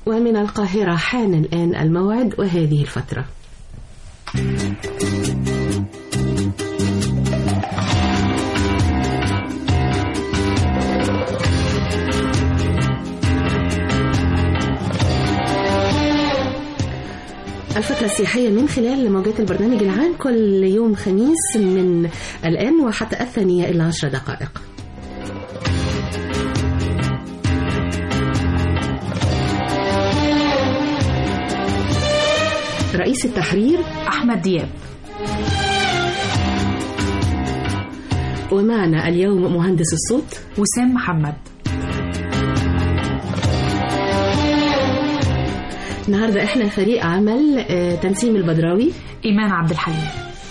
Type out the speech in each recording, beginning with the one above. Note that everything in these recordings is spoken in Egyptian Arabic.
ومن القاهرة حان الآن الموعد وهذه الفترة الفترة السياحية من خلال موجات البرنامج العام كل يوم خميس من الآن وحتى الثانية إلى عشر دقائق رئيس التحرير أحمد دياب ومعنا اليوم مهندس الصوت وسام محمد النهارده احنا فريق عمل آه، تنسيم البدراوي إيمان عبد الحليم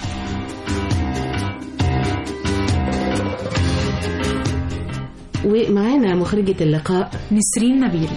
ومعانا مخرجة اللقاء نسرين نبيل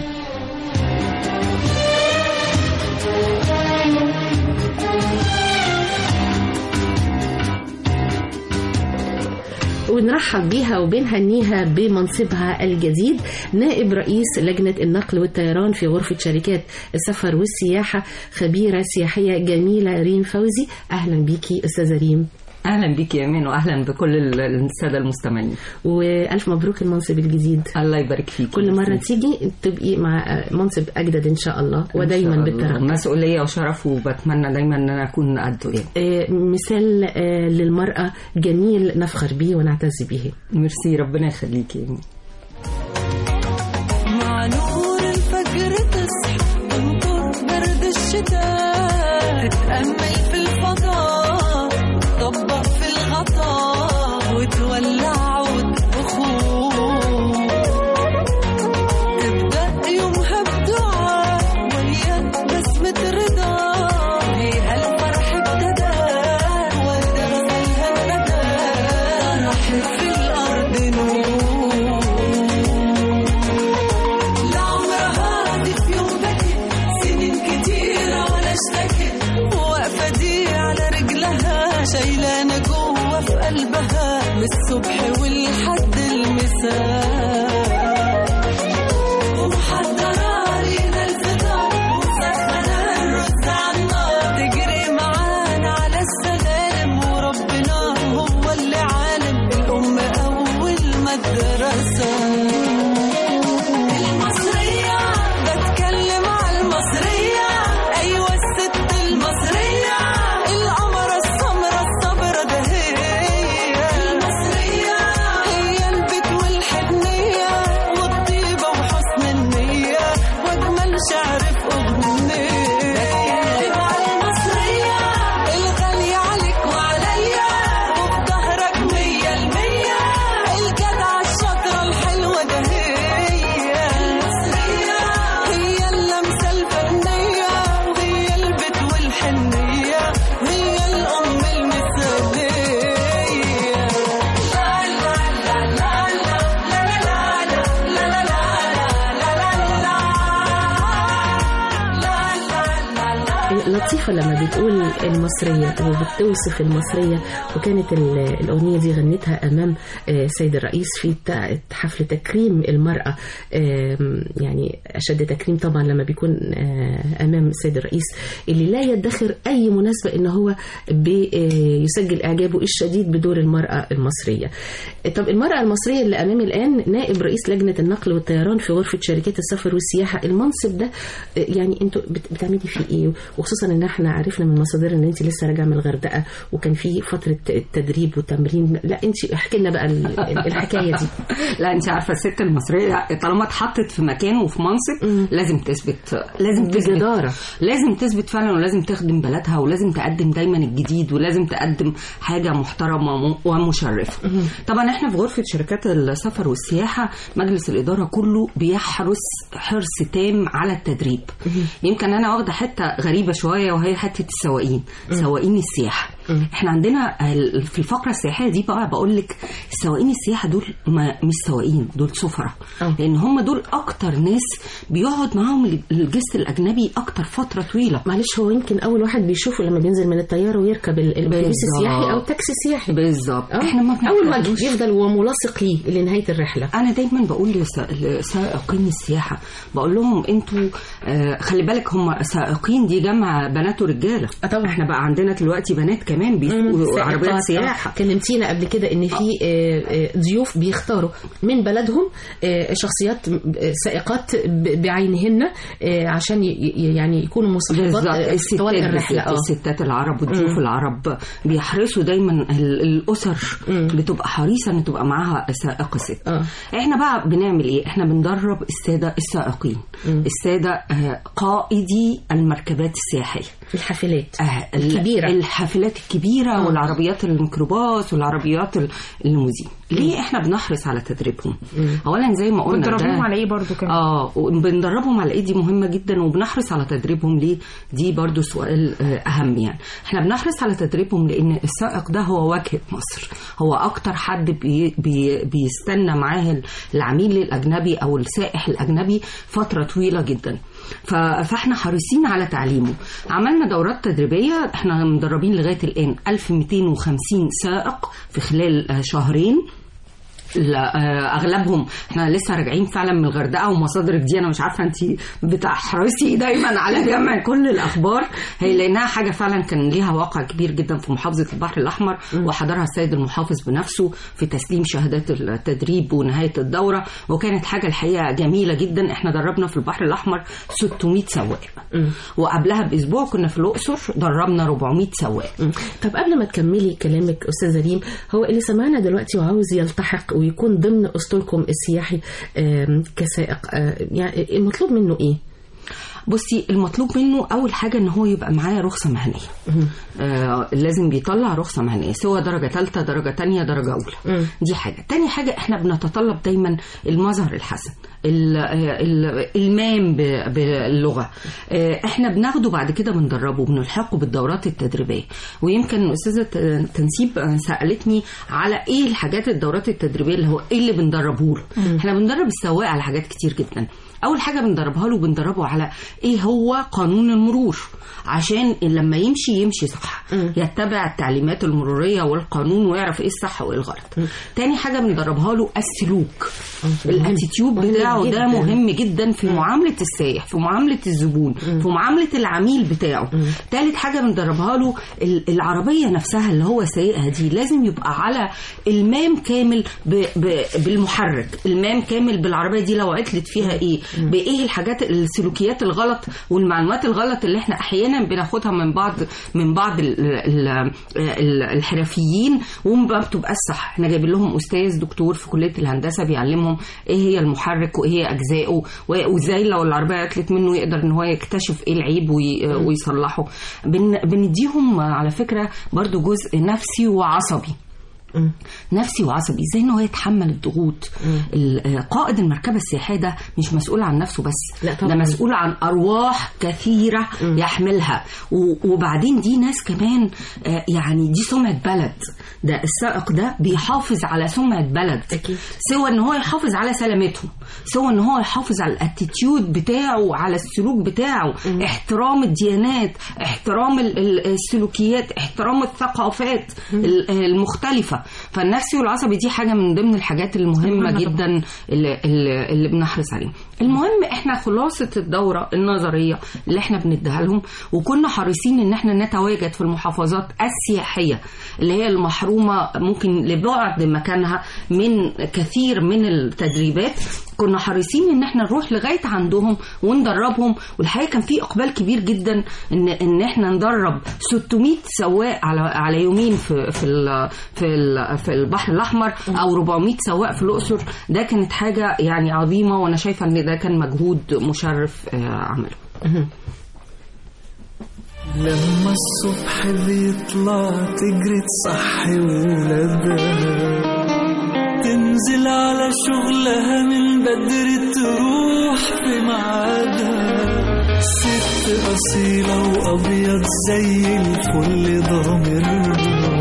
ونرحب بيها وبنهنيها بمنصبها الجديد نائب رئيس لجنة النقل والطيران في غرفة شركات السفر والسياحة خبيرة سياحية جميلة ريم فوزي أهلا بيكي أستاذة ريم اهلا بيك يا ايمان واهلا بكل ال- الساده المستمعين وألف مبروك المنصب الجديد الله يبارك فيك كل مرة تيجي تبقي مع منصب أجدد إن شاء الله ودايما بالترقي مسؤوليه وشرف وبتمنى دايما ان انا اكون قده يعني آه، مثال آه، للمرأة جميل نفخر به ونعتز به ميرسي ربنا يخليك يا ايمان مع نور الفجر تصحى تنطر برد الشتاء تتأمل في الفضاء تطبق في الغطاء وتولع عود بخور تبدأ يومها بدعاء وهي بسمة رضا فيها الفرح ابتدى ودخلها الندى راح في الأرض نور لعمرها هادي في يوم بكت سنين كتيرة ولا اشتكت واقفة دي على رجلها شايلانة جوه في قلبها من الصبح والحد المساء ومحضرة لينا الفطار ومسخنة الرز على النار تجري معانا على السلالم وربنا هو اللي عالم الأم أول مدرسة المصرية بتكلم على المصرية أيوة الست المصرية القمرة السمرة الصبرة ده هي المصرية هي البيت والحنية والطيبة وحسن النية وأجمل شعر في أغنية بتكلم على المصرية الغالية عليك وعليا وفي ظهرك مية المية الجدعة الشاطرة الحلوة ده هي المصرية هي اللمسة الفنية وهي البيت والحنية هي الأم المثالية لا لا لا لا لا لا لا لا لا لطيفة لما بتقول المصرية وبتوصف المصرية وكانت ال- الأغنية دي غنتها أمام آه، سيد الرئيس في تا- حفل تكريم المرأة آم، يعني أشد تكريم طبعا لما بيكون آه، أمام السيد الرئيس اللي لا يدخر أي مناسبة إن هو بي- آه، يسجل إعجابه الشديد بدور المرأة المصرية طب المرأة المصرية اللي أمامي الآن نائب رئيس لجنة النقل والطيران في غرفة شركات السفر والسياحة المنصب ده آه، يعني انتوا بت- بتعملي فيه ايه وخصوصا ان احنا عرفنا من مصادر ان انت لسه راجعه من الغردقه وكان في فتره تدريب وتمرين لا انت احكي لنا بقى ال- ال- الحكايه دي لا انت عارفه الست المصريه طالما اتحطت في مكان وفي منصب لازم تثبت لازم تثبت بجدارة. لازم تثبت فعلا ولازم تخدم بلدها ولازم تقدم دايما الجديد ولازم تقدم حاجه محترمه وم- ومشرفه طبعا احنا في غرفه شركات السفر والسياحه مجلس الاداره كله بيحرص حرص تام على التدريب يمكن انا واخده حته غريبه شويه وهي حته السواقين سواقين السياحه احنا عندنا ال- في الفقره السياحيه دي بقى بقول لك سواقين السياحه دول ما مش سواقين دول سفراء آه. لان هم دول اكتر ناس بيقعد معاهم الجست الاجنبي اكتر فتره طويله معلش هو يمكن اول واحد بيشوفه لما بينزل من الطياره ويركب ال- الاتوبيس بالظبط. السياحي او التاكسي السياحي بالظبط آه. احنا ما اول ما بنعتبروش- يفضل وملاصق ليه لنهايه الرحله انا دايما بقول لس- لسائقين السياحه بقول لهم انتوا آه خلي بالك هم سائقين دي جمع بنات ورجاله آه طبعا. احنا بقى عندنا دلوقتي بنات كمان بيسوقوا سائقات. عربيات سياحه آه. كلمتينا قبل كده ان في آه، آه، ضيوف بيختاروا من بلدهم آه، شخصيات آه، سائقات ب- بعينهن آه، عشان ي- ي- يعني يكونوا مصاحبات بالظبط آه، الستات طوال الرحله بالذات، الستات العرب والضيوف العرب بيحرصوا دايما ال- الاسر بتبقى حريصه ان تبقى معاها سائقه ست آه. احنا بقى بنعمل ايه احنا بندرب الساده السائقين الساده آه، قائدي المركبات السياحيه الحافلات آه، ال- الكبيرة. الحافلات الكبيرة والعربيات الميكروباص والعربيات ال- الليموزين ليه احنا بنحرص على تدريبهم اولا زي ما قلنا بتدربوهم ده- على ايه برضو كمان اه وبندربهم على ايه دي مهمه جدا وبنحرص على تدريبهم ليه دي برضو سؤال آه، اهم يعني احنا بنحرص على تدريبهم لان السائق ده هو واجهه مصر هو اكتر حد بي بي بيستنى معاه العميل الاجنبي او السائح الاجنبي فتره طويله جدا ف- فاحنا حريصين على تعليمه عملنا دورات تدريبيه احنا مدربين لغايه الان 1250 سائق في خلال آه، شهرين لا آه، اغلبهم احنا لسه راجعين فعلا من الغردقه ومصادرك دي انا مش عارفه انت بتحرصي دايما على جمع كل الاخبار هي لانها حاجه فعلا كان ليها واقع كبير جدا في محافظه البحر الاحمر وحضرها السيد المحافظ بنفسه في تسليم شهادات التدريب ونهايه الدوره وكانت حاجه الحقيقه جميله جدا احنا دربنا في البحر الاحمر 600 سواق وقبلها باسبوع كنا في الاقصر دربنا 400 سواق مم. طب قبل ما تكملي كلامك استاذه ريم هو اللي سمعنا دلوقتي وعاوز يلتحق ويكون ضمن اسطولكم السياحي آم، كسائق آه، يعني المطلوب منه ايه؟ بصي المطلوب منه اول حاجه ان هو يبقى معاه رخصه مهنيه آه لازم بيطلع رخصه مهنيه سواء درجه ثالثه درجه تانية درجه اولى مم. دي حاجه تاني حاجه احنا بنتطلب دايما المظهر الحسن ال- آه، ال- المام ب- باللغه آه، احنا بناخده بعد كده بندربه بنلحقه بالدورات التدريبيه ويمكن استاذه ت- تنسيب آه، سالتني على ايه الحاجات الدورات التدريبيه اللي هو ايه اللي بندربه له احنا بندرب السواق على حاجات كتير جدا اول حاجه بندربها له بندربه على ايه هو قانون المرور عشان لما يمشي يمشي صح يتبع التعليمات المروريه والقانون ويعرف ايه الصح وايه الغلط تاني حاجه بندربها له السلوك الاتيتيود مهم بتاعه ده جداً. مهم جدا في معامله السائح في معامله الزبون في معامله العميل بتاعه تالت حاجه بندربها له ال- العربيه نفسها اللي هو سايقها دي لازم يبقى على المام كامل ب ب بالمحرك المام كامل بالعربيه دي لو عطلت فيها ايه بايه الحاجات السلوكيات الغلط والمعلومات الغلط اللي احنا احيانا بناخدها من بعض من بعض ال ال ال الحرفيين وما بتبقاش صح احنا جايبين لهم استاذ دكتور في كليه الهندسه بيعلمهم ايه هي المحرك وايه هي اجزائه و- وازاي لو العربيه عطلت منه يقدر ان هو يكتشف ايه العيب وي ويصلحه بن بنديهم على فكره برضو جزء نفسي وعصبي نفسي وعصبي ازاي ان هو يتحمل الضغوط ال- آه، قائد المركبه السياحيه ده مش مسؤول عن نفسه بس لا طبعاً. ده مسؤول عن ارواح كثيره يحملها و- وبعدين دي ناس كمان آه، يعني دي سمعه بلد ده السائق ده بيحافظ على سمعه بلد أكيد. سوى ان هو يحافظ على سلامتهم سوى ان هو يحافظ على الاتيتيود بتاعه على السلوك بتاعه احترام الديانات احترام ال- ال- السلوكيات احترام الثقافات ال- المختلفه فالنفسي والعصبي دي حاجه من ضمن الحاجات المهمه مهمة طبعاً. جدا اللي, اللي, اللي بنحرص عليها المهم احنا خلاصه الدوره النظريه اللي احنا بنديها لهم وكنا حريصين ان احنا نتواجد في المحافظات السياحيه اللي هي المحرومه ممكن لبعد مكانها من كثير من التدريبات كنا حريصين ان احنا نروح لغايه عندهم وندربهم والحقيقه كان في اقبال كبير جدا ان ان احنا ندرب 600 سواق على على يومين في في ال في ال في البحر الاحمر او 400 سواق في الاقصر ده كانت حاجه يعني عظيمه وانا شايفه ان ده كان مجهود مشرف آه، عمله لما الصبح بيطلع تجري تصحي ولادها تنزل على شغلها من بدري تروح في ميعادها ست أصيلة وأبيض زي الفل ضامرها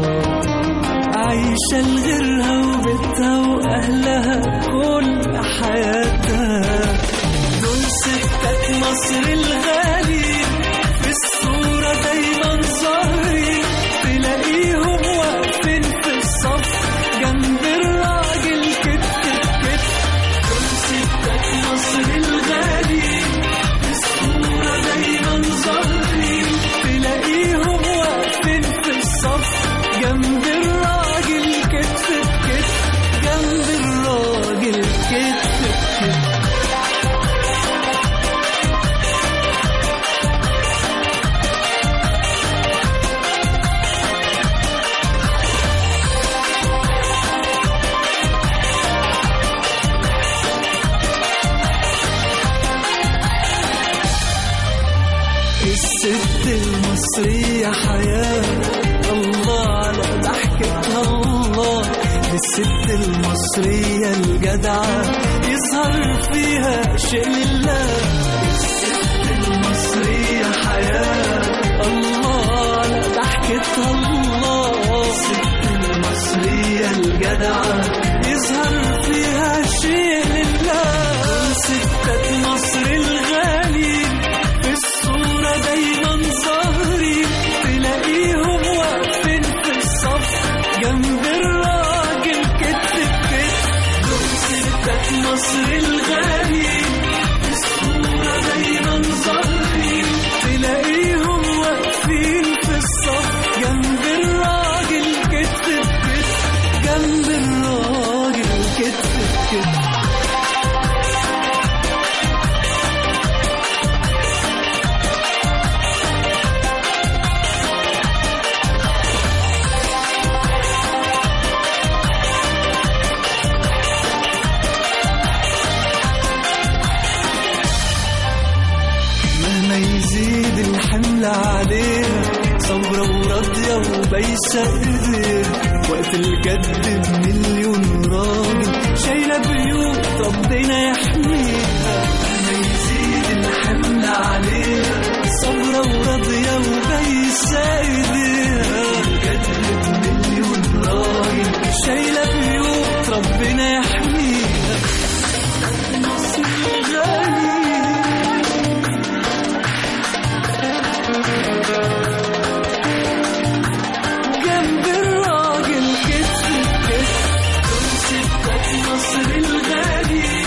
عايشة لغيرها وبيتها وأهلها كل حياتها دول ستات مصر الغالي في الصورة دايما ظاهرين تلاقيهم واقفين في الصف جنب الراجل كتف بكتف دول ستات مصر الغالي في الصورة دايما ظاهرين تلاقيهم واقفين في الصف جنب الراجل كتف بكتف جنب الراجل كتف بكتف الست المصرية حياة الله على ضحكتها الله الست المصرية الجدعة يظهر فيها شيء لله الست المصرية حياة الله على ضحكتها الله الست المصرية الجدعة يظهر فيها شيء لله ستات مصر الغالي في الصورة دايما ظاهرين تلاقيهم واقفين في الصف جنب الراجل كتف بكتف دول ستات مصر الغالي في الصورة دايما ظاهرين تلاقيهم واقفين في الصف جنب الراجل كتف بكتف جنب الراجل كتف بكتف مهما يزيد الحمل عليها صبرة وراضية وبايسة ايديها وقت الجد بمليون راجل شايلة بيوت ربنا يحميها مهما يزيد الحمل عليها صبرة وراضية وبايسة ايديها الجد بمليون راجل شايلة بيوت ربنا يحميها مصر غالي جنب الراجل كتف بكتف دول ستات مصر الغالي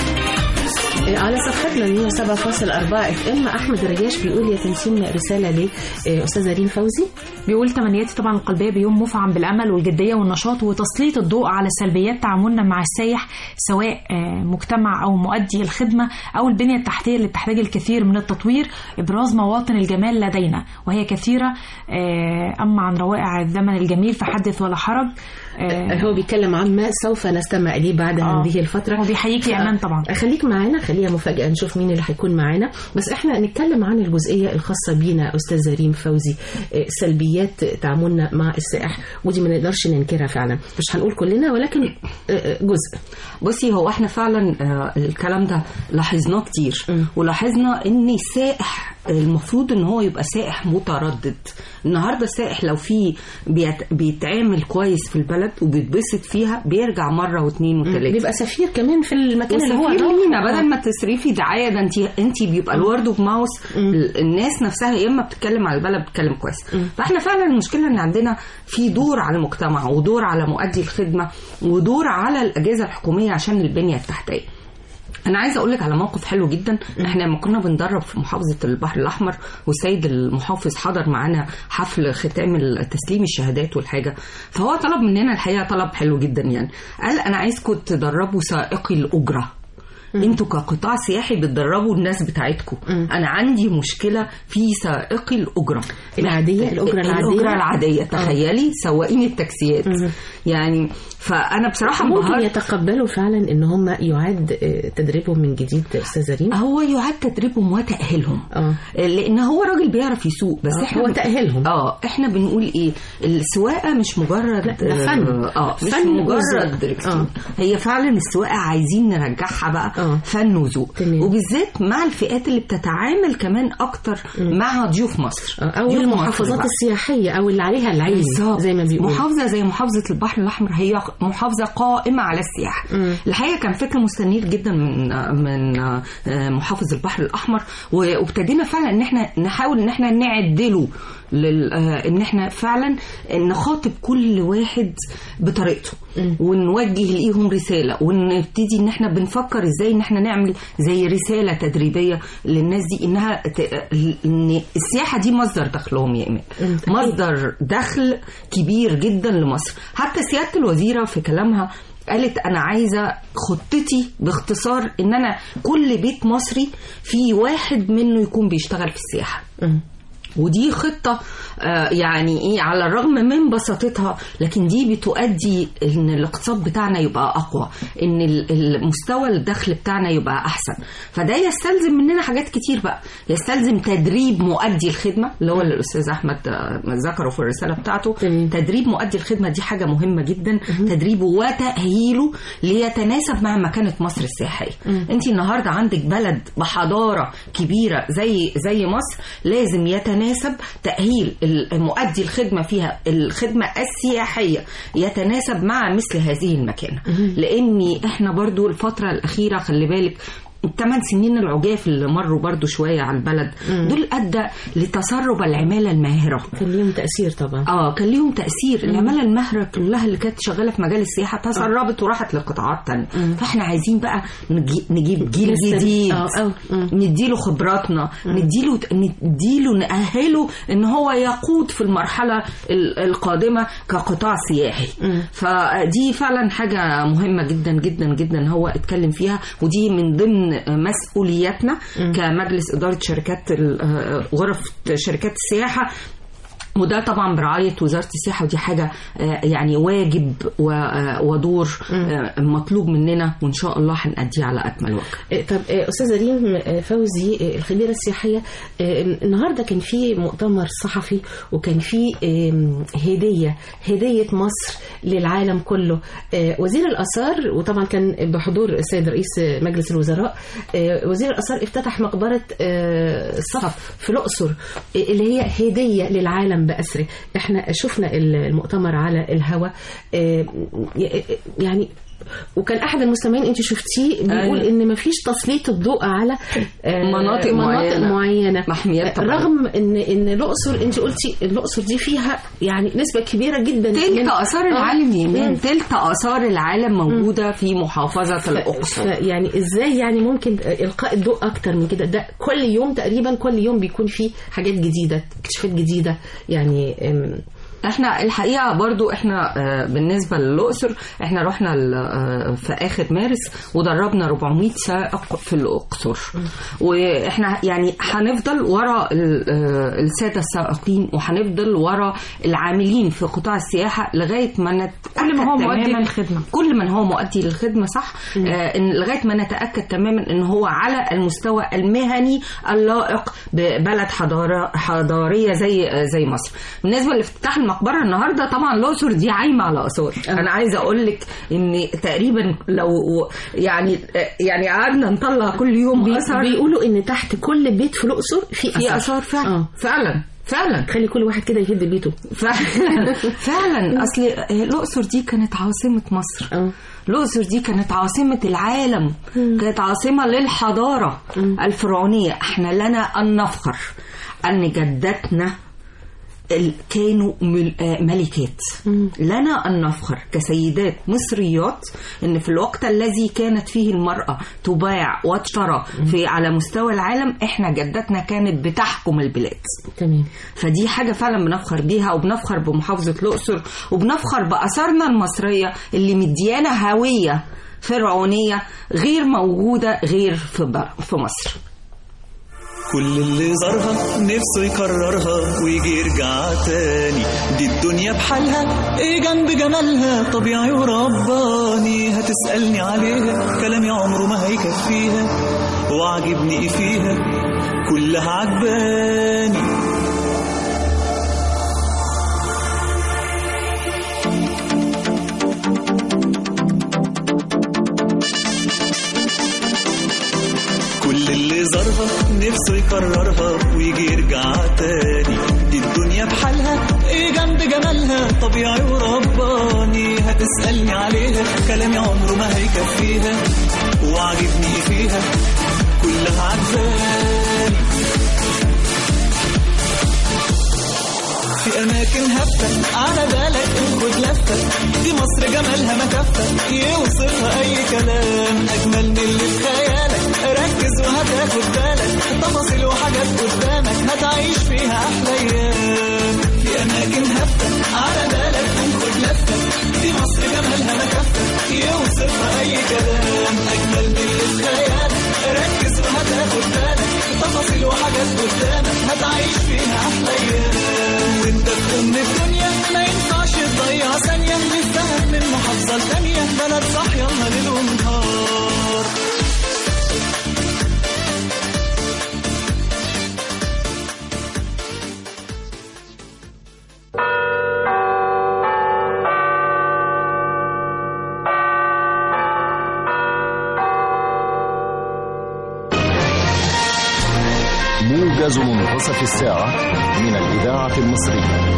على صفحتنا 107.4 اف ام احمد رجاش بيقول يا تنسيم رساله لاستاذه ريم فوزي بيقول تمنياتي طبعا القلبية بيوم مفعم بالأمل والجدية والنشاط وتسليط الضوء على سلبيات تعاملنا مع السايح سواء آه، مجتمع أو مؤدي الخدمة أو البنية التحتية اللي بتحتاج الكثير من التطوير إبراز مواطن الجمال لدينا وهي كثيرة آه، أما عن روائع الزمن الجميل فحدث ولا حرج آه، هو بيتكلم عن ما سوف نستمع اليه بعد آه. هذه الفتره هو بيحييك يا امان طبعا خليك معانا خليها مفاجاه نشوف مين اللي هيكون معانا بس احنا نتكلم عن الجزئيه الخاصه بينا استاذه ريم فوزي آه، سلبيات تعاملنا مع السائح ودي ما نقدرش ننكرها فعلا مش هنقول كلنا ولكن آه، آه، جزء بصي هو احنا فعلا آه، الكلام ده لاحظناه كتير م. ولاحظنا ان السائح المفروض ان هو يبقى سائح متردد النهارده السائح لو في بيت- بيتعامل كويس في البلد وبيتبسط فيها بيرجع مره واثنين وثلاثه بيبقى سفير كمان في المكان اللي هو وسفير راح. لينا بدل ما تصرفي دعايه ده انت انت بيبقى الورد اوف ماوس ال- الناس نفسها يا اما بتتكلم على البلد بتتكلم كويس فاحنا فعلا المشكله ان عندنا في دور على المجتمع ودور على مؤدي الخدمه ودور على الاجهزه الحكوميه عشان البنيه التحتيه انا عايزه اقول لك على موقف حلو جدا احنا لما كنا بندرب في محافظه البحر الاحمر والسيد المحافظ حضر معانا حفل ختام تسليم الشهادات والحاجه فهو طلب مننا الحقيقه طلب حلو جدا يعني قال انا عايزكم تدربوا سائقي الاجره انتوا كقطاع سياحي بتدربوا الناس بتاعتكم انا عندي مشكله في سائقي الاجره العادية؟ الأجرة العادية؟ الاجره العاديه تخيلي سواقين التاكسيات يعني فانا بصراحه ممكن انبهرت يتقبلوا فعلا ان هم يعاد آه، تدريبهم من جديد استاذه ريم هو يعاد تدريبهم وتأهيلهم اه لان هو راجل بيعرف يسوق بس آه، احنا هو بن- تأهيلهم. اه احنا بنقول ايه السواقه مش مجرد لا، ده فن. اه مش فن مجرد وذوق. دركسيون آه. هي فعلا السواقه عايزين نرجعها بقى آه. فن وذوق تمام. وبالذات مع الفئات اللي بتتعامل كمان اكتر مع ضيوف مصر او ضيوف مصر المحافظات بقى. السياحيه او اللي عليها العين بالظبط. زي ما بيقولوا محافظه زي محافظه البحر الاحمر هي محافظه قائمه على السياحه مم. الحقيقه كان فكر مستنير جدا من من آه، محافظ البحر الاحمر و- وابتدينا فعلا ان احنا نحاول ان احنا نعدله لل... آه، ان احنا فعلا نخاطب كل واحد بطريقته ونوجه ليهم رساله ونبتدي ان احنا بنفكر ازاي ان احنا نعمل زي رساله تدريبيه للناس دي انها ت... ان السياحه دي مصدر دخلهم يا ايمان مصدر دخل كبير جدا لمصر حتى سياده الوزيره في كلامها قالت انا عايزه خطتي باختصار ان انا كل بيت مصري في واحد منه يكون بيشتغل في السياحه مم. ودي خطة آه، يعني ايه على الرغم من بساطتها لكن دي بتؤدي ان الاقتصاد بتاعنا يبقى اقوى ان ال- المستوى الدخل بتاعنا يبقى احسن فده يستلزم مننا حاجات كتير بقى يستلزم تدريب مؤدي الخدمة اللي هو اللي الاستاذ احمد آه، ذكره في الرسالة بتاعته تمام. تدريب مؤدي الخدمة دي حاجة مهمة جدا تدريبه وتأهيله ليتناسب مع مكانة مصر السياحية انت النهاردة عندك بلد بحضارة كبيرة زي زي مصر لازم يتناسب تأهيل مؤدي الخدمة فيها الخدمة السياحية يتناسب مع مثل هذه المكانة لأن احنا برضو الفترة الأخيرة خلي بالك الثمان سنين العجاف اللي مروا برضو شوية على البلد دول أدى لتسرب العمالة الماهرة كان ليهم تاثير طبعا اه كان ليهم تاثير العماله الماهره كلها اللي كانت شغاله في مجال السياحه تسربت وراحت لقطاعات تانية فاحنا عايزين بقى نجي نجيب جيل لسه- جديد آه، آه، مم. نديله خبراتنا نديله نديله نأهله ان هو يقود في المرحله ال- القادمه كقطاع سياحي فدي فعلا حاجه مهمه جدا جدا جدا هو اتكلم فيها ودي من ضمن مسؤولياتنا كمجلس اداره شركات ال- آه، غرف شركات السياحه وده طبعا برعاية وزارة السياحة ودي حاجة آه، يعني واجب و- آه، ودور آه، مطلوب مننا وإن شاء الله هنأديه على أكمل وجه آه، طب آه، استاذه ريم آه، فوزي آه، الخبيره السياحيه آه، النهارده كان في مؤتمر صحفي وكان في آم، هديه هديه مصر للعالم كله آه، وزير الاثار وطبعا كان بحضور السيد رئيس مجلس الوزراء آه، وزير الاثار افتتح مقبره آه، الصف في الاقصر آه، اللي هي هديه للعالم باسره احنا شفنا المؤتمر على الهواء آه، يعني وكان احد المستمعين انت شفتيه بيقول أيوة. ان مفيش تسليط الضوء على آه، مناطق مناطق معينة. معينه محميات طبعاً. رغم ان ان الاقصر انت قلتي الاقصر دي فيها يعني نسبه كبيره جدا تلت من- آثار آه. العالم يمين مم. تلت آثار العالم موجودة في محافظة الأقصر يعني ازاي يعني ممكن القاء الضوء اكتر من كده ده كل يوم تقريبا كل يوم بيكون فيه حاجات جديده اكتشافات جديده يعني أم، احنا الحقيقه برضو احنا آه، بالنسبه للاقصر احنا رحنا ال- آه، في اخر مارس ودربنا 400 سائق في الاقصر واحنا يعني هنفضل ورا ال- آه، الساده السائقين وهنفضل ورا العاملين في قطاع السياحه لغايه ما نتاكد كل ما هو مؤدي تماماً- للخدمة. كل من هو مؤدي للخدمه صح آه إن لغايه ما نتاكد تماما ان هو على المستوى المهني اللائق ببلد حضاره حضاريه زي آه زي مصر بالنسبه لافتتاح المقبره النهارده طبعا الاقصر دي عايمه على اثار انا عايزه اقول لك ان تقريبا لو يعني آه يعني قعدنا نطلع كل يوم بي- اثر بيقولوا ان تحت كل بيت في الاقصر في في اثار فعلا آه. فعلا فعلا خلي كل واحد كده يهد بيته فعلا فعلا اصل الاقصر دي كانت عاصمه مصر اه الأقصر دي كانت عاصمة العالم كانت عاصمة للحضارة الفرعونية احنا لنا أن نفخر أن جداتنا ال- كانوا مل- آه، ملكات لنا أن نفخر كسيدات مصريات أن في الوقت الذي كانت فيه المرأة تباع وتشترى في على مستوى العالم احنا جداتنا كانت بتحكم البلاد تمام فدي حاجة فعلا بنفخر بيها وبنفخر بمحافظة الأقصر وبنفخر بأثارنا المصرية اللي مديانا هوية فرعونية غير موجودة غير في, ب- في مصر كل اللي زارها نفسه يكررها ويجي يرجع تاني دي الدنيا بحالها ايه جنب جمالها طبيعي ورباني هتسألني عليها كلامي عمره ما هيكفيها وعجبني ايه فيها كلها عجباني يكررها ويجي يرجع تاني دي الدنيا بحالها ايه جنب جمالها طبيعي ورباني هتسألني عليها كلامي عمره ما هيكفيها وعجبني فيها كلها عجباني في اماكن هفه على بالك خد لفه دي مصر جمالها ما كفه يوصفها اي كلام اجمل من اللي في خيالك ركز وهتاخد بالك تفاصيل وحاجات قدامك هتعيش فيها احلى ايام في اماكن هفه على بالك خد لفه دي مصر جمالها ما كفه يوصفها اي كلام اجمل من اللي في خيالك ركز وهتاخد بالك تفاصيل وحاجات قدامك هتعيش فيها احلى ايام وانت في ام الدنيا ما ينفعش تضيع ثانيه نفتهم من محافظه لتانيه بلد صاحيه ليل ونهار موجز منتصف الساعة من الإذاعة المصرية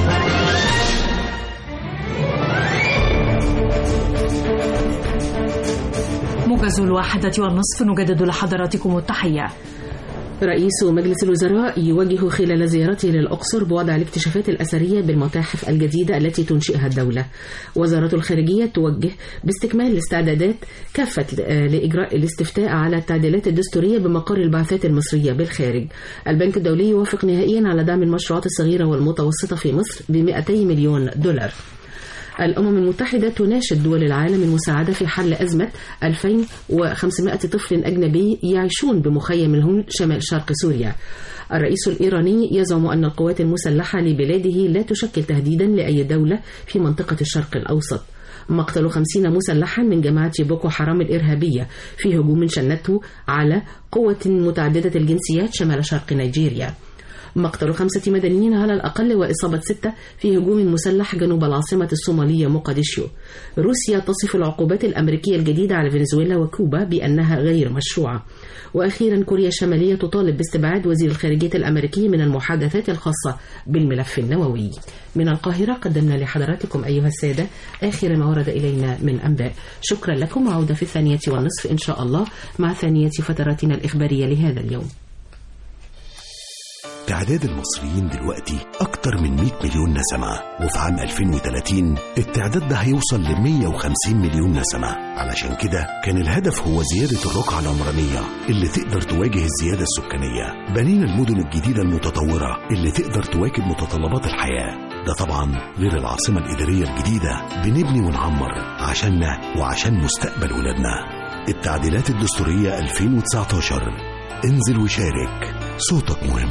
موجز الواحدة والنصف نجدد لحضراتكم التحية رئيس مجلس الوزراء يوجه خلال زيارته للأقصر بوضع الاكتشافات الأثرية بالمتاحف الجديدة التي تنشئها الدولة وزارة الخارجية توجه باستكمال الاستعدادات كافة لإجراء الاستفتاء على التعديلات الدستورية بمقر البعثات المصرية بالخارج البنك الدولي يوافق نهائيا على دعم المشروعات الصغيرة والمتوسطة في مصر ب 200 مليون دولار الأمم المتحدة تناشد دول العالم المساعدة في حل أزمة 2500 طفل أجنبي يعيشون بمخيم الهون شمال شرق سوريا الرئيس الإيراني يزعم أن القوات المسلحة لبلاده لا تشكل تهديدا لأي دولة في منطقة الشرق الأوسط مقتل خمسين مسلحا من جماعة بوكو حرام الإرهابية في هجوم شنته على قوة متعددة الجنسيات شمال شرق نيجيريا مقتل خمسة مدنيين على الأقل وإصابة ستة في هجوم مسلح جنوب العاصمة الصومالية مقديشيو روسيا تصف العقوبات الأمريكية الجديدة على فنزويلا وكوبا بأنها غير مشروعة وأخيرا كوريا الشمالية تطالب باستبعاد وزير الخارجية الأمريكي من المحادثات الخاصة بالملف النووي من القاهرة قدمنا لحضراتكم أيها السادة آخر ما ورد إلينا من أنباء شكرا لكم وعودة في الثانية والنصف إن شاء الله مع ثانية فتراتنا الإخبارية لهذا اليوم تعداد المصريين دلوقتي أكتر من 100 مليون نسمة وفي عام 2030 التعداد ده هيوصل ل 150 مليون نسمة علشان كده كان الهدف هو زيادة الرقعة العمرانية اللي تقدر تواجه الزيادة السكانية بنينا المدن الجديدة المتطورة اللي تقدر تواكب متطلبات الحياة ده طبعا غير العاصمة الإدارية الجديدة بنبني ونعمر عشاننا وعشان مستقبل ولادنا التعديلات الدستورية 2019 انزل وشارك صوتك مهم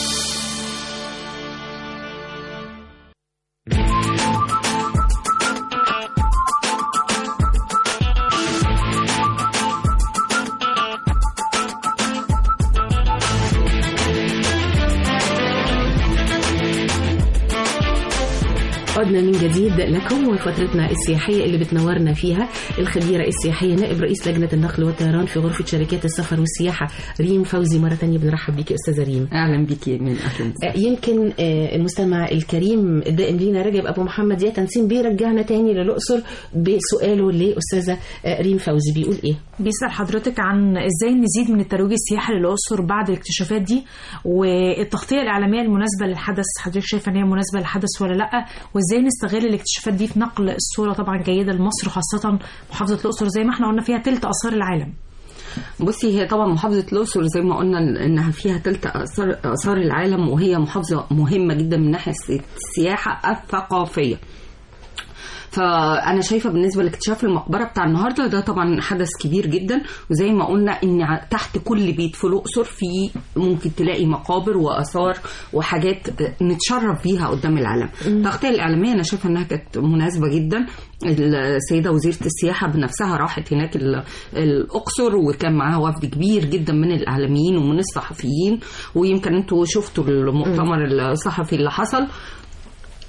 عدنا من جديد لكم وفترتنا السياحية اللي بتنورنا فيها الخبيرة السياحية نائب رئيس لجنة النقل والطيران في غرفة شركات السفر والسياحة ريم فوزي مرة تانية بنرحب بيك أستاذة ريم اهلا بيكي من اهلا آه، يمكن آه، المستمع الكريم الدائم لينا رجب ابو محمد يا تنسيم بيرجعنا تاني للاقصر بسؤاله لاستاذه آه، ريم فوزي بيقول ايه؟ بيسأل حضرتك عن ازاي نزيد من الترويج السياحي للأقصر بعد الاكتشافات دي والتغطية الإعلامية المناسبة للحدث حضرتك شايفة ان هي مناسبة للحدث ولا لأ وازاي نستغل الاكتشافات دي في نقل الصورة طبعا جيدة لمصر خاصة محافظة الأقصر زي ما احنا قلنا فيها تلت آثار العالم بصي هي طبعا محافظة الأقصر زي ما قلنا إنها فيها تلت آثار آثار العالم وهي محافظة مهمة جدا من ناحية السياحة الثقافية فانا شايفه بالنسبه لاكتشاف المقبره بتاع النهارده ده طبعا حدث كبير جدا وزي ما قلنا ان ع- تحت كل بيت في الاقصر في ممكن تلاقي مقابر واثار وحاجات نتشرف بيها قدام العالم التغطيه الاعلاميه انا شايفه انها كانت مناسبه جدا السيده وزيره السياحه بنفسها راحت هناك ال- الاقصر وكان معاها وفد كبير جدا من الاعلاميين ومن الصحفيين ويمكن انتوا شفتوا المؤتمر الصحفي اللي حصل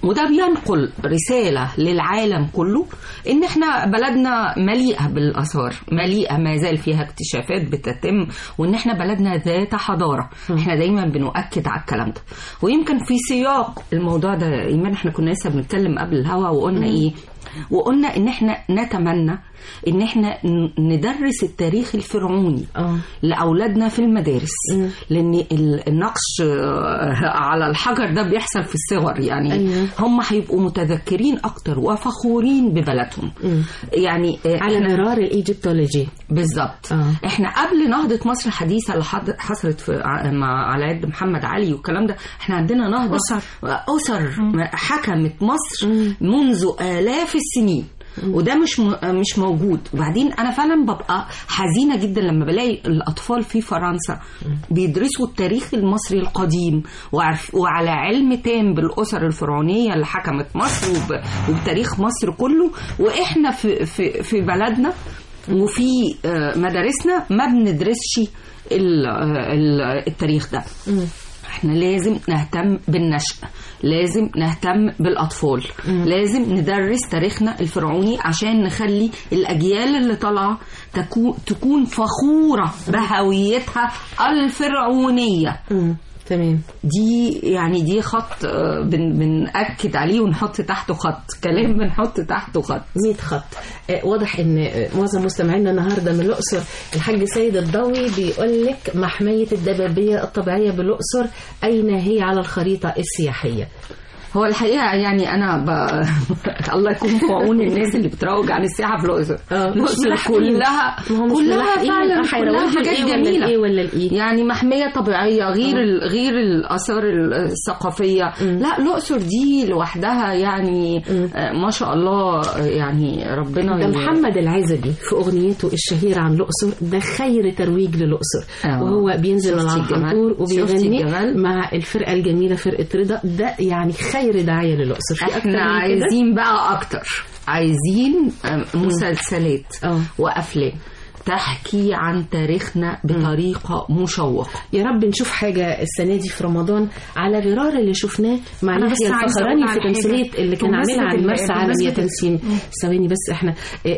وده بينقل رسالة للعالم كله ان احنا بلدنا مليئة بالاثار مليئة ما زال فيها اكتشافات بتتم وان احنا بلدنا ذات حضارة احنا دايما بنؤكد على الكلام ده ويمكن في سياق الموضوع ده ايمان احنا كنا لسه بنتكلم قبل الهوا وقلنا ايه وقلنا ان احنا نتمنى ان احنا ن- ندرس التاريخ الفرعوني اه لاولادنا في المدارس مم. لان ال- النقش آه، على الحجر ده بيحصل في الصغر يعني أيوة. هم هيبقوا متذكرين اكتر وفخورين ببلدهم مم. يعني آه، على إحنا- غرار الايجيبتولوجي بالظبط آه. احنا قبل نهضه مصر الحديثه اللي حض- حصلت في ع- مع على يد محمد علي والكلام ده احنا عندنا نهضه أسر. اسر حكمت مصر منذ الاف السنين وده مش م- مش موجود وبعدين انا فعلا ببقى حزينه جدا لما بلاقي الاطفال في فرنسا بيدرسوا التاريخ المصري القديم وعارف وعلى علم تام بالاسر الفرعونيه اللي حكمت مصر وب- وبتاريخ مصر كله واحنا في في في بلدنا وفي آه، مدارسنا ما بندرسش ال- آه، ال- التاريخ ده احنا لازم نهتم بالنشء لازم نهتم بالأطفال لازم ندرس تاريخنا الفرعوني عشان نخلي الأجيال اللي طالعة تكون, تكون فخورة بهويتها الفرعونية مم. تمام دي يعني دي خط آه، بن بنأكد عليه ونحط تحته خط كلام بنحط تحته خط 100 خط آه، واضح ان آه، معظم مستمعينا النهارده من الاقصر الحاج سيد الضوي بيقول لك محميه الدبابيه الطبيعيه بالاقصر اين هي على الخريطه السياحيه هو الحقيقة يعني أنا ب... الله يكون في عون الناس اللي بتروج عن السياحة في الأقصر آه، مش الأقصر ملاحقين. كلها ما هو مش كلها ملاحقين فعلا يبقى كلها هيروجوا حاجات الإيه ولا جميلة الإيه ولا الإيه؟ يعني محمية طبيعية غير ال... غير الآثار الثقافية لا الأقصر دي لوحدها يعني آه، ما شاء الله آه، يعني ربنا ده ي- محمد العزبي في اغنيته الشهيره عن الاقصر ده خير ترويج للاقصر آه. وهو بينزل شفتي على الجمال؟ الحنطور شفتي وبيغني الجمال؟ مع الفرقه الجميله فرقه رضا ده يعني خير دعايه للاقصر في اكتر احنا من كده عايزين بقى اكتر عايزين آه، مسلسلات آه. وافلام تحكي عن تاريخنا بطريقة مشوقة يا رب نشوف حاجة السنة دي في رمضان على غرار اللي شفناه مع أنا بس يحيى عايزة الفخراني أقول في على تمثيلية حاجة. اللي كان بمناسبة عاملها عن ال- مرسى عالم يا بمناسبة- تنسين ثواني بس احنا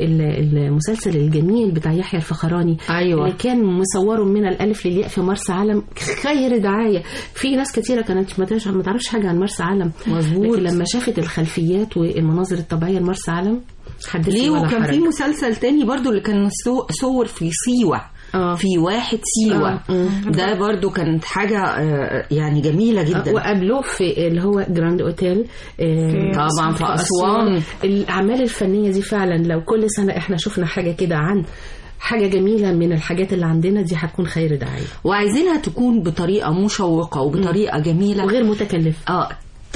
ال- المسلسل الجميل بتاع يحيى الفخراني أيوة. اللي كان مصوره من الألف للياء في مرسى علم خير دعاية في ناس كتيرة كانت ما تعرفش- ما تعرفش حاجة عن مرسى علم مظبوط. لكن لما شافت الخلفيات والمناظر الطبيعية لمرسى علم حدثي ليه ولا وكان حرج. في مسلسل تاني برضو اللي كان سو- صور في سيوة آه. في واحد سيوة آه، مم. ده برضو كانت حاجة آه، يعني جميلة جدا وقبله في اللي هو جراند اوتيل آه، طبعا في أسوان الاعمال الفنيه دي فعلا لو كل سنه احنا شفنا حاجه كده عن حاجه جميله من الحاجات اللي عندنا دي هتكون خير دعايه وعايزينها تكون بطريقة مشوقة وبطريقة جميلة وغير متكلف اه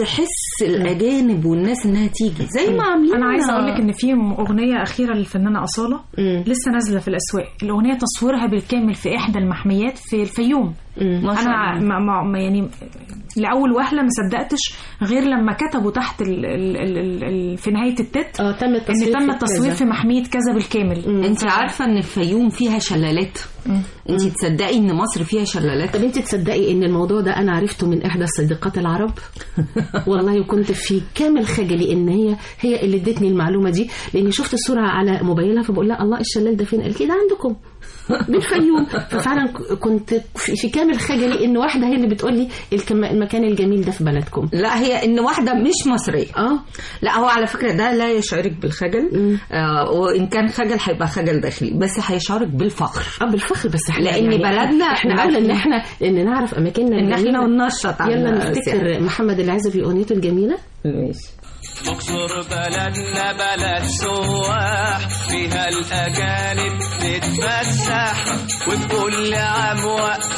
تحس الأجانب والناس إنها تيجي زي ما عاملين انا عايزه اقول لك ان في اغنيه اخيره للفنانه اصاله مم. لسه نازله في الاسواق الاغنيه تصويرها بالكامل في احدى المحميات في الفيوم ما شاء انا الله. ما ما ما يعني لاول وهله ما صدقتش غير لما كتبوا تحت ال ال ال ال ال في نهايه التت اه تم التصوير ان تم في التصوير كذا. في محميه كذا بالكامل انت عارفه ان الفيوم فيها شلالات انت تصدقي ان مصر فيها شلالات طب انت تصدقي ان الموضوع ده انا عرفته من احدى الصديقات العرب والله وكنت في كامل خجلي ان هي هي اللي ادتني المعلومه دي لاني شفت الصوره على موبايلها فبقول لها الله الشلال ده فين قالت لي ده عندكم بالفيوم ففعلا ك- كنت في في كامل خجلي ان واحده هي اللي بتقول لي الكم- المكان الجميل ده في بلدكم لا هي ان واحده مش مصريه اه لا هو على فكره ده لا يشعرك بالخجل آه وان كان خجل هيبقى خجل داخلي بس هيشعرك بالفخر اه بالفخر بس احنا لأن يعني بلدنا احنا اولى ان احنا ان نعرف اماكننا ان الجميلة. احنا ننشط على يلا السياحة. نفتكر محمد العزبي اغنيته الجميله ماشي اقصر بلدنا بلد سواح فيها الأجانب تتفسح وكل عام وقت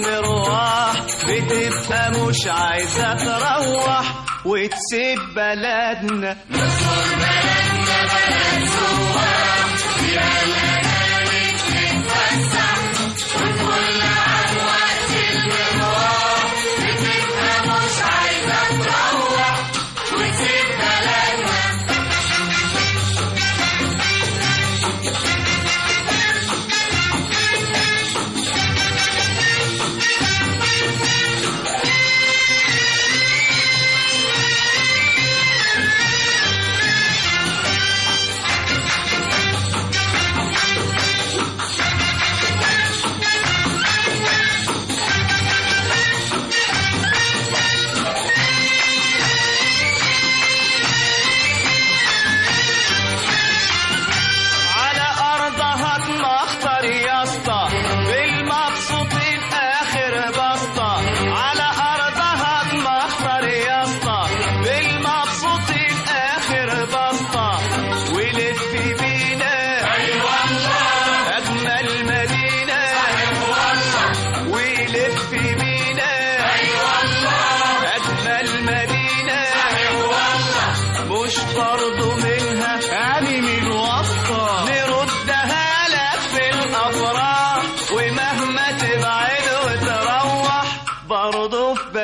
المروح بتبقى مش عايزة تروح وتسيب بلدنا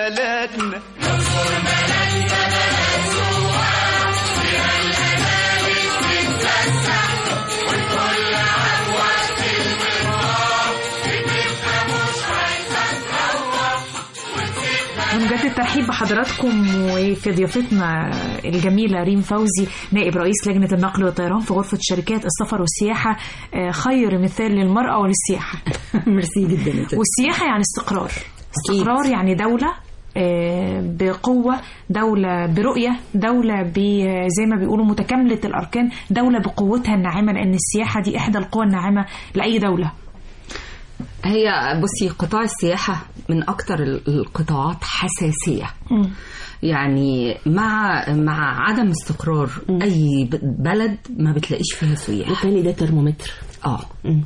بلدنا ونجد الترحيب بحضراتكم وفي ضيافتنا الجميلة ريم فوزي نائب رئيس لجنة النقل والطيران في غرفة شركات السفر والسياحة آه، خير مثال للمرأة وللسياحة ميرسي جدا يا ست. والسياحة يعني استقرار استقرار يعني دولة آه، بقوة دولة برؤية دولة ب- زي ما بيقولوا متكاملة الأركان دولة بقوتها الناعمة لأن السياحة دي إحدى القوى الناعمة لأي دولة هي بصي قطاع السياحة من أكتر ال- القطاعات حساسية مم. يعني مع مع عدم استقرار أي ب- بلد ما بتلاقيش فيها سياح بالتالي ده ترمومتر اه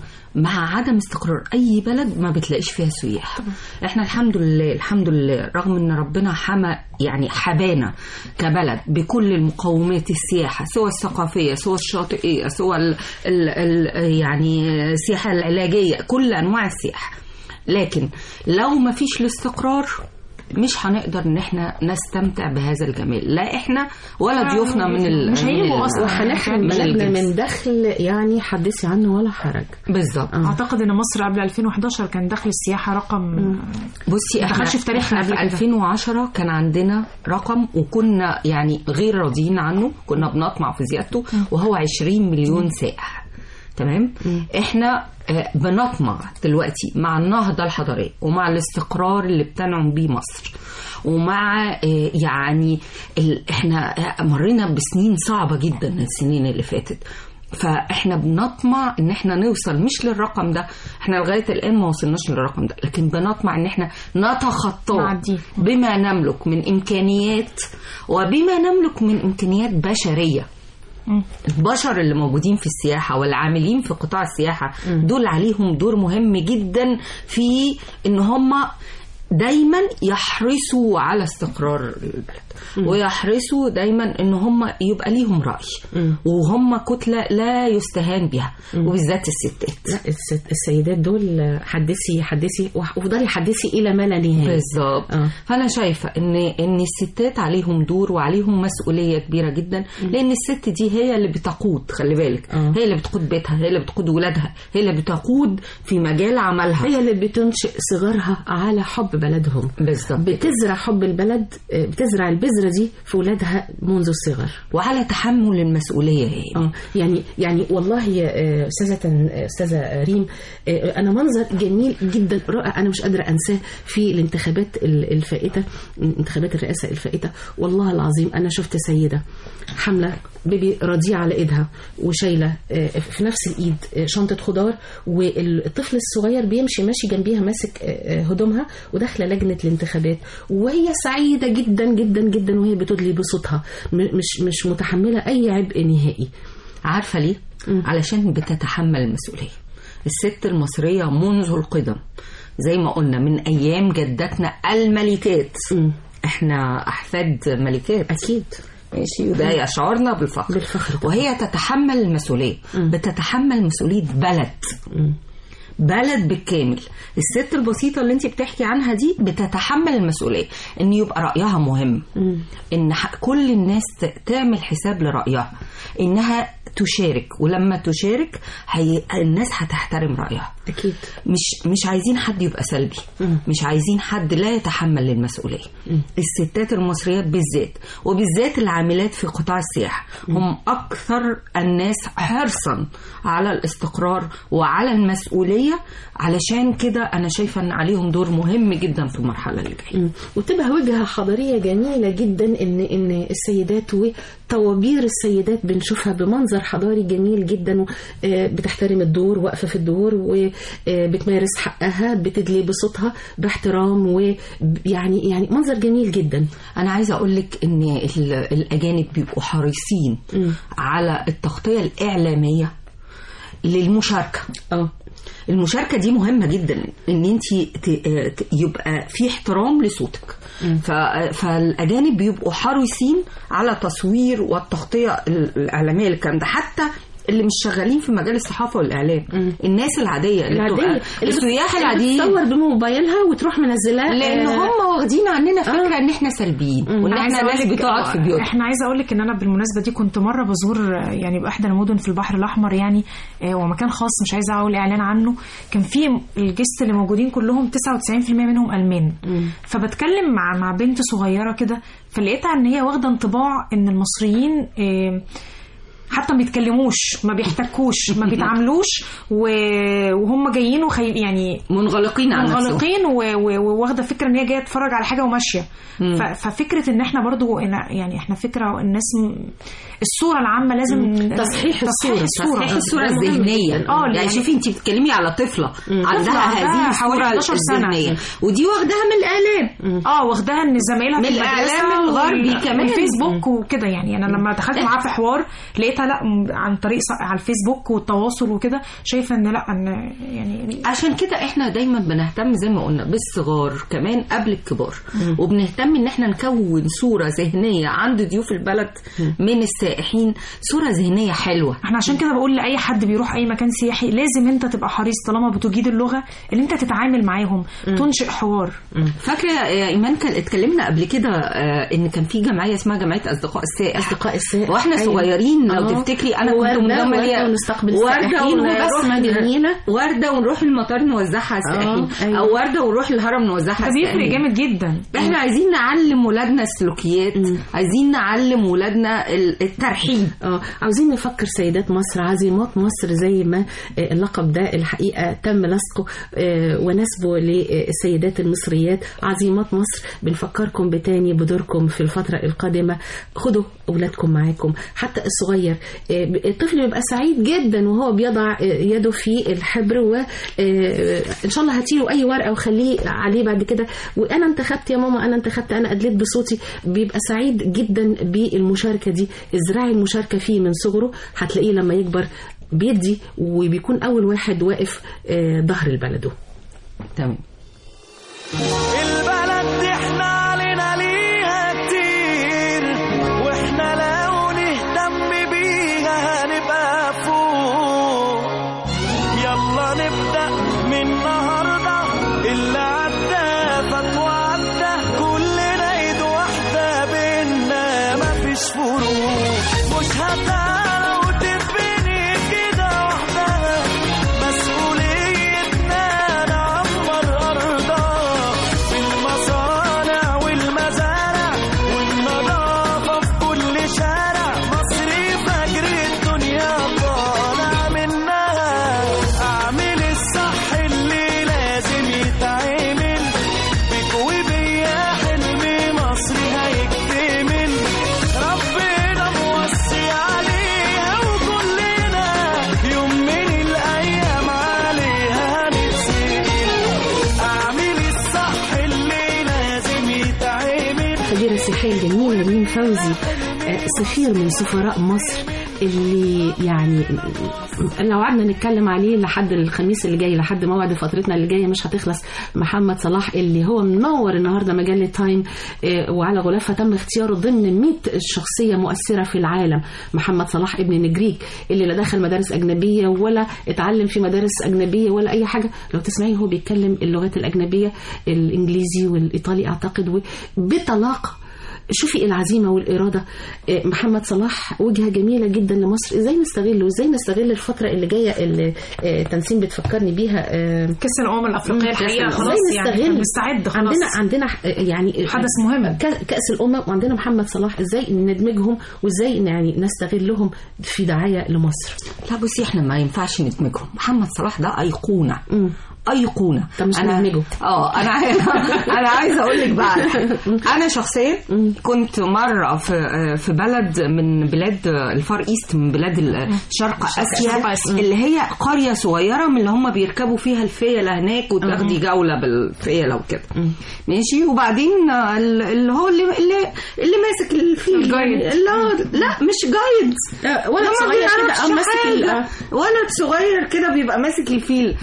مع عدم استقرار اي بلد ما بتلاقيش فيها سياح احنا الحمد لله الحمد لله رغم ان ربنا حمى يعني حبانا كبلد بكل المقومات السياحه سواء الثقافيه سواء الشاطئيه سواء ال ال ال يعني السياحه العلاجيه كل انواع السياحه لكن لو ما فيش الاستقرار مش هنقدر ان احنا نستمتع بهذا الجمال لا احنا ولا ضيوفنا من ال مش هيجوا من ال- أصلاً. وهنحرم من بلدنا الجنس. من دخل يعني حدثي عنه ولا حرج بالظبط أعتقد إن مصر قبل 2011 كان دخل السياحة رقم بصي ما احنا دخلش في تاريخنا إحنا قبل في كده. 2010 كان عندنا رقم وكنا يعني غير راضيين عنه كنا بنطمع في زيادته وهو 20 مليون سائح تمام احنا آه، بنطمع دلوقتي مع النهضة الحضارية ومع الاستقرار اللي بتنعم بيه مصر ومع آه، يعني ال... احنا مرينا بسنين صعبة جدا السنين اللي فاتت فاحنا بنطمع ان احنا نوصل مش للرقم ده احنا لغايه الان ما وصلناش للرقم ده لكن بنطمع ان احنا نتخطاه نعديه. بما نملك من امكانيات وبما نملك من امكانيات بشريه البشر اللي موجودين في السياحة والعاملين في قطاع السياحة دول عليهم دور مهم جدا في ان هم دايما يحرصوا على استقرار البلد ويحرصوا دايما ان هم يبقى ليهم رأي وهم كتلة لا يستهان بها وبالذات الستات لا الست- السيدات دول حدثي حدثي وافضلي حدثي الى ما لا نهايه بالظبط آه. فانا شايفه ان ان الستات عليهم دور وعليهم مسؤوليه كبيره جدا لان الست دي هي اللي بتقود خلي بالك آه. هي اللي بتقود بيتها هي اللي بتقود ولادها هي اللي بتقود في مجال عملها هي اللي بتنشئ صغارها على حب بلدهم بالظبط بتزرع حب البلد آه، بتزرع البذره دي في ولادها منذ الصغر وعلى تحمل المسؤوليه هي اه يعني يعني والله يا آه، استاذه استاذه ريم آه، انا منظر جميل جدا رائع انا مش قادره انساه في الانتخابات ال- الفائته انتخابات الرئاسه الفائته والله العظيم انا شفت سيده حامله بيبي رضيع على ايدها وشايله آه، في نفس الايد آه، شنطه خضار والطفل الصغير بيمشي ماشي جنبيها ماسك آه، آه، هدومها وداخله لجنه الانتخابات وهي سعيده جدا جدا جدا وهي بتدلي بصوتها م- مش مش متحمله اي عبء نهائي عارفه ليه علشان بتتحمل المسؤوليه الست المصريه منذ القدم زي ما قلنا من ايام جداتنا الملكات مم. احنا احفاد ملكات اكيد ماشي وده يشعرنا بالفخر بالفخر وهي تتحمل المسؤوليه بتتحمل مسؤوليه بلد بلد بالكامل الست البسيطة اللي انت بتحكي عنها دي بتتحمل المسؤولية ان يبقى رأيها مهم ان ح- كل الناس ت- تعمل حساب لرأيها انها تشارك ولما تشارك هي الناس هتحترم رأيها اكيد مش مش عايزين حد يبقى سلبي مش عايزين حد لا يتحمل المسؤوليه الستات المصريات بالذات وبالذات العاملات في قطاع السياحه هم اكثر الناس حرصا على الاستقرار وعلى المسؤوليه علشان كده انا شايفه ان عليهم دور مهم جدا في المرحله اللي جايه مم. وتبقى وجهة حضارية جميلة جدا ان ان السيدات وطوابير السيدات بنشوفها بمنظر حضاري جميل جدا آه، بتحترم الدور واقفة في الدور وبتمارس حقها بتدلي بصوتها باحترام ويعني يعني منظر جميل جدا انا عايزه اقول لك ان ال- الاجانب بيبقوا حريصين على التغطيه الاعلاميه للمشاركه اه المشاركه دي مهمه جدا ان انت يبقى في احترام لصوتك ف- فالاجانب بيبقوا حريصين على تصوير والتغطيه ال- الاعلاميه للكلام ده حتى اللي مش شغالين في مجال الصحافه والاعلام الناس العاديه اللي العادية بتبقى السياح العاديين تصور بموبايلها وتروح منزلاه لان آه، هم واخدين عننا فكره ان احنا سلبيين وان أنا عايزة احنا أقول ناس لك- بتقعد في بيوتها احنا عايزه اقول لك ان انا بالمناسبه دي كنت مره بزور آه، يعني باحدى المدن في البحر الاحمر يعني آه، ومكان خاص مش عايزه اقول اعلان عنه كان في الجست اللي موجودين كلهم 99% منهم المان فبتكلم مع مع بنت صغيره كده فلقيتها ان هي واخده انطباع ان المصريين آه، حتى ما بيتكلموش ما بيحتكوش ما بيتعاملوش و- وهم جايين وخي يعني منغلقين على نفسهم منغلقين و- و- وواخده فكره ان هي جايه تتفرج على حاجه وماشيه ف- ففكره ان احنا برضو إن- يعني احنا فكره الناس م- الصوره العامه لازم تصحيح الصورة. تصحيح الصوره ده مهم الذهنيه جداً. آه، يعني يعني- شوفي انت بتتكلمي على طفله عندها عندها هذه حوالي الصوره 11 سنة. الذهنيه ودي واخداها من الاعلام اه واخداها ان زمايلها من في المدرسة الإعلام الغربي وال- كمان. والفيسبوك وكده يعني انا لما دخلت معاها في حوار لقيتها لا م- عن طريق ص- على الفيسبوك والتواصل وكده شايفه ان لا ان يعني عشان كده احنا دايما بنهتم زي ما قلنا بالصغار كمان قبل الكبار وبنهتم ان احنا نكون صوره ذهنيه عند ضيوف البلد من السائحين صوره ذهنيه حلوه احنا عشان كده بقول لاي حد بيروح اي مكان سياحي لازم انت تبقى حريص طالما بتجيد اللغه ان انت تتعامل معاهم تنشئ حوار فاكره يا ايمان كان اتكلمنا قبل كده آه، ان كان في جمعيه اسمها جمعيه اصدقاء السائح اصدقاء السائح واحنا أيوة. صغيرين لو آه. تفتكري انا كنت وردة- من ضمن اللي هي- وردة ونستقبل ورده السائحين ونروح وبسمة جميلة. ورده ونروح المطار نوزعها على السائحين أيوة. او ورده ونروح الهرم نوزعها ده على بيفرق السائحين جامد جدا احنا عايزين نعلم ولادنا السلوكيات عايزين نعلم ولادنا ال- الترحيب اه عاوزين نفكر سيدات مصر عظيمات مصر زي ما آه، اللقب ده الحقيقه تم لصقه آه، ونسبه للسيدات المصريات عظيمات مصر بنفكركم بتاني بدوركم في الفتره القادمه خدوا اولادكم معاكم حتى الصغير آه، الطفل بيبقى سعيد جدا وهو بيضع آه، يده في الحبر وان شاء الله هاتيله اي ورقه وخليه عليه بعد كده وانا انتخبت يا ماما انا انتخبت انا ادليت بصوتي بيبقى سعيد جدا بالمشاركه دي ازرعي المشاركه فيه من صغره هتلاقيه لما يكبر بيدي وبيكون اول واحد واقف آه، ظهر لبلده تمام البلد دي احنا علينا ليها كتير واحنا لو نهتم بيها هنبقى فوق يلا نبدأ من النهاردة اللي عدى فات وعدى كلنا ايد واحدة بينا مفيش فروق مش هتعلى وتتبني كده وحدها مسؤوليتنا نعمر أرضها في المصانع والمزارع والنظافة في كل شارع مصري فجر الدنيا طالع منها أعمل الصح اللي لازم يتعمل بك وبيا حلم مصري هيكتمل ربنا موصي عليها وكلنا يوم من الأيام عليها هنتسأل أعمل الصح اللي لازم يتعمل خبير السياحية الجميل نبيل فوزي آه، سفير من سفراء مصر اللي يعني لو قعدنا نتكلم عليه لحد الخميس اللي جاي لحد موعد فترتنا اللي جايه مش هتخلص محمد صلاح اللي هو منور النهارده مجله تايم آه، وعلى غلافها تم اختياره ضمن 100 شخصيه مؤثره في العالم محمد صلاح ابن نجريك اللي لا دخل مدارس اجنبيه ولا اتعلم في مدارس اجنبيه ولا اي حاجه لو تسمعي هو بيتكلم اللغات الاجنبيه الانجليزي والايطالي اعتقد وبطلاقه شوفي العزيمه والاراده آه، محمد صلاح وجهه جميله جدا لمصر ازاي نستغله ازاي نستغل الفتره اللي جايه اللي آه، تنسيم بتفكرني بيها آه، كاس الامم الافريقيه الحقيقه ازاي خلاص يعني نستغل إحنا بنستعد خلاص عندنا عندنا آه، يعني حدث مهم. كا- كاس الامم وعندنا محمد صلاح ازاي ندمجهم وازاي يعني نستغلهم في دعايه لمصر لا بصي احنا ما ينفعش ندمجهم محمد صلاح ده ايقونه مم. ايقونه طب مش ندمجه. اه انا عايز انا عايزه اقول لك بقى على حاجة. انا شخصيا كنت مره في في بلد من بلاد الفار ايست من بلاد ال- شرق اسيا شرق آسيا. اللي هي قريه صغيره من اللي هم بيركبوا فيها الفيله هناك وتاخدي جوله بالفيله وكده ماشي وبعدين ال- اللي هو اللي اللي, اللي ماسك الفيل الجايد. لا لا مش جايد ولد ده ما صغير كده بيعرفش اه ماسك ال- حاجة. ولد صغير كده بيبقى ماسك الفيل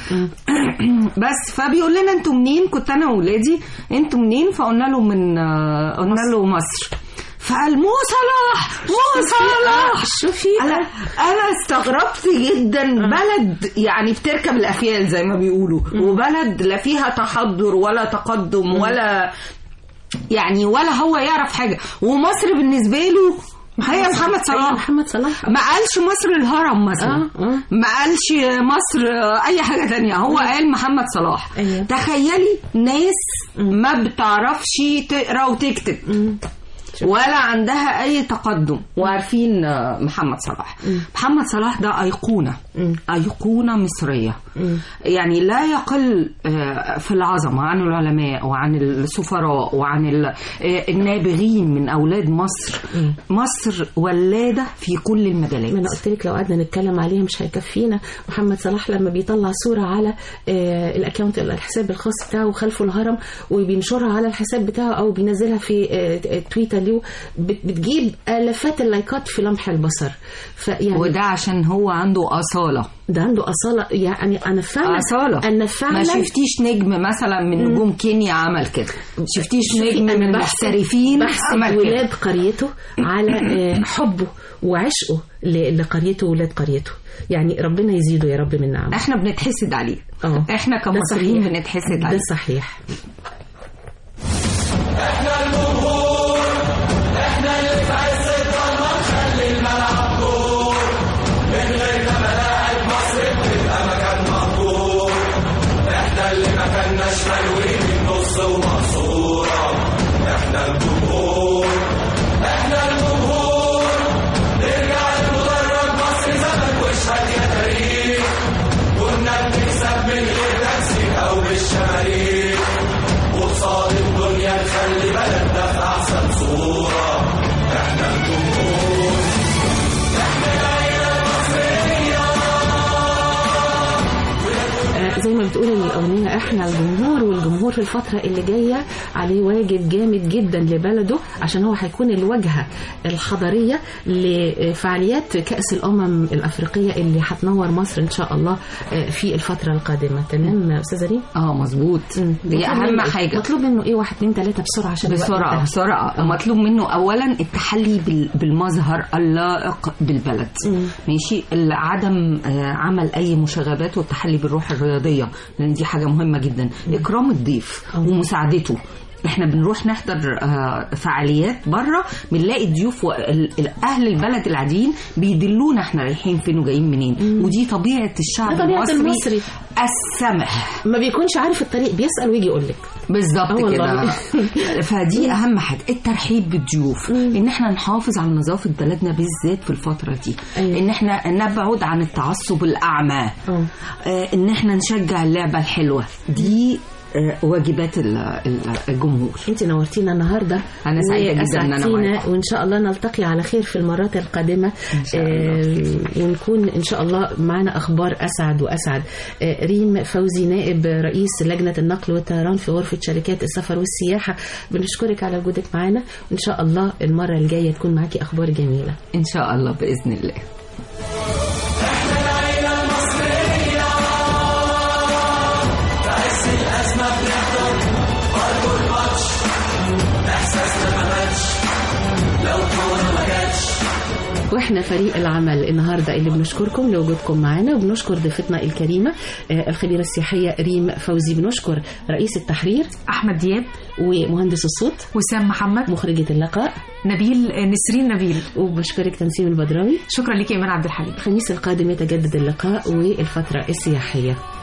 بس فبيقول لنا انتوا منين كنت انا وولادي انتوا منين فقلنا له من آه، قلنا له مصر فقال مو صلاح مو صلاح شوفي انا انا استغربت جدا بلد يعني بتركب الافيال زي ما بيقولوا وبلد لا فيها تحضر ولا تقدم ولا يعني ولا هو يعرف حاجه ومصر بالنسبه له هي محمد أيوة، صلاح محمد صلاح ما قالش مصر الهرم مثلا آه، آه. ما قالش مصر آه، اي حاجه تانية هو قال محمد صلاح أيوة. تخيلي ناس ما بتعرفش تقرا وتكتب ولا عندها اي تقدم وعارفين آه، محمد صلاح محمد صلاح ده ايقونه ايقونه مصريه يعني لا يقل آه، في العظمه عن العلماء وعن السفراء وعن ال- آه، النابغين من اولاد مصر مصر ولاده في كل المجالات ما انا قلت لك لو قعدنا نتكلم عليها مش هيكفينا محمد صلاح لما بيطلع صوره على آه، الاكونت الحساب الخاص بتاعه وخلفه الهرم وبينشرها على الحساب بتاعه او بينزلها في آه، تويتر له بت- بتجيب الافات اللايكات في لمح البصر فيعني وده عشان هو عنده اصاله ده عنده اصاله يعني انا فعلا اصاله انا ما فعلا شفتيش نجم مثلا من نجوم كينيا عمل كده شفتيش شوفي، نجم أنا من بحسب- المحترفين بحسب عمل كده ولاد قريته على آه، حبه وعشقه ل- لقريته وولاد قريته يعني ربنا يزيده يا رب من نعمه احنا بنتحسد عليه اه احنا ده كمصريين صحيح. بنتحسد ده عليه صحيح آه، زي ما بتقول الأغنية احنا الجمهور والجمهور في الفترة اللي جاية عليه واجب جامد جدا لبلده عشان هو هيكون الواجهة الحضارية لفعاليات كأس الأمم الأفريقية اللي هتنور مصر إن شاء الله آه، في الفترة القادمة تمام أستاذة ريم؟ اه مظبوط دي مطلوب اهم منه إيه؟ حاجه مطلوب منه ايه واحد اتنين تلاتة بسرعة عشان الوقت بسرعة انتهى. بسرعة مطلوب منه أولا التحلي بال- بالمظهر اللائق بالبلد ماشي ال- عدم آه، عمل أي مشاغبات والتحلي بالروح الرياضية لأن دي حاجة مهمة جدا إكرام الضيف ومساعدته احنا بنروح نحضر آه، فعاليات بره بنلاقي الضيوف واهل البلد العاديين بيدلونا احنا رايحين فين وجايين منين ودي طبيعه الشعب ده طبيعة المصري, المصري. السمح ما بيكونش عارف الطريق بيسأل ويجي يقول لك آه بالظبط والله. كده فدي اهم حاجه الترحيب بالضيوف ان احنا نحافظ على نظافه بلدنا بالذات في الفتره دي أيوة. ان احنا نبعد عن التعصب الاعمى اه آه، ان احنا نشجع اللعبه الحلوه دي آه، واجبات ال- ال- الجمهور انت نورتينا النهارده أنا سعيدة جداً إن أنا وأسعدتينا، معاكم. وان شاء الله نلتقي على خير في المرات القادمه إن شاء الله. آه، ونكون ان شاء الله معنا اخبار اسعد واسعد آه، ريم فوزي نائب رئيس لجنه النقل والطيران في غرفه شركات السفر والسياحه بنشكرك على وجودك معنا وان شاء الله المره الجايه تكون معاكي اخبار جميله ان شاء الله باذن الله واحنا فريق العمل النهارده اللي بنشكركم لوجودكم معانا وبنشكر ضيفتنا الكريمه آه، الخبيره السياحيه ريم فوزي بنشكر رئيس التحرير احمد دياب ومهندس الصوت وسام محمد مخرجة اللقاء نبيل نسرين نبيل وبشكرك تنسيم البدراوي شكرا لك يا ايمان عبد الحليم الخميس القادم يتجدد اللقاء والفترة السياحية